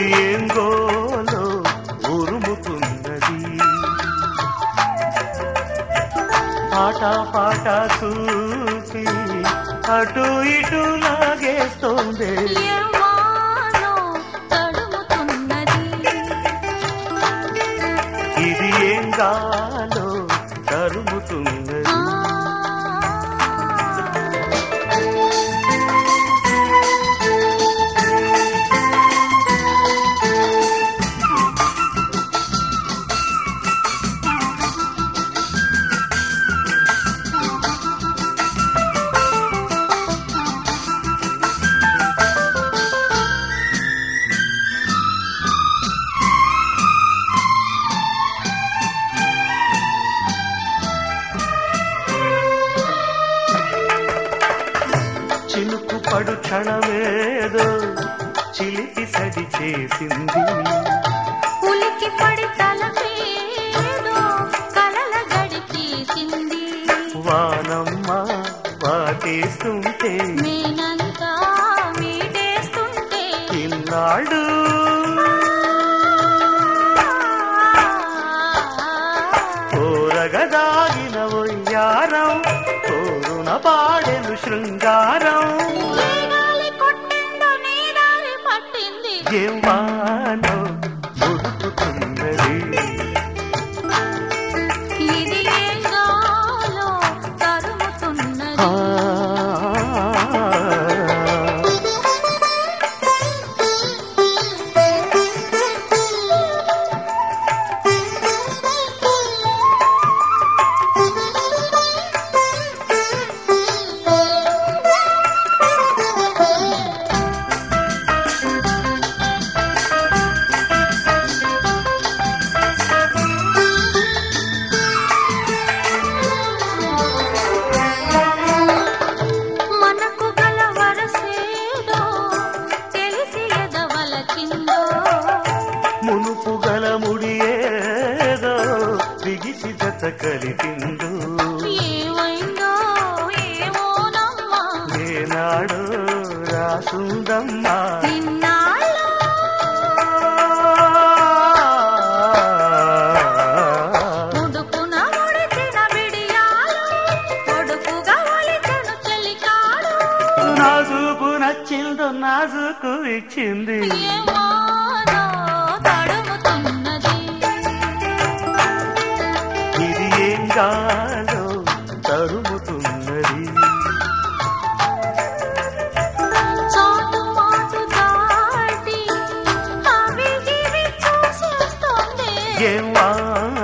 ఇది ఏం గోలో ఉరుముతున్నది పాట పాట చూసి అటు ఇటు లాగేస్తోంది ఏమానో తడుముతున్నది ఇది ఏం గాలో తరుముతున్నది ఆ చినుకు పడు క్షణమేదో చిలిపి సడి చేసింది ఉలికి పడి తలపేదో కలల గడిపేసింది వానమ్మ వాటేస్తుంటే నేనంతా మీటేస్తుంటే ఇన్నాళ్ళు కోరగదాగిన ఒయ్యారం కోరున పాడెను శృంగారం ఏ గాలి కొట్టిందో నీ దారి పట్టింది ఏం వానో ఉరుకుతున్నది ఇది ఏం గాలో తరుముతున్నది ఆ మనకు గల వరసేదో తెలిసి ఎదవలకిందో మునుపు గల ముడియేదో బిగిసి జత కలిపిండు ఏమైందో ఏమోనమ్మా ఏనాడు రాసుందమ్మా నిన్నాళ్ళు ఉడుకున ముడిచిన బిడియాలు కొడుకుగా ఒలిచెను చెలికాడు నాజుకు నచ్చిందో నాజుకు ఇచ్చింది ఏమానో తడుముతున్నది ఇది ఏం గాలో తరుముతున్నది చాటు మాటు దాటి అవి ఇవి చూసేస్తోంది ఏం వానో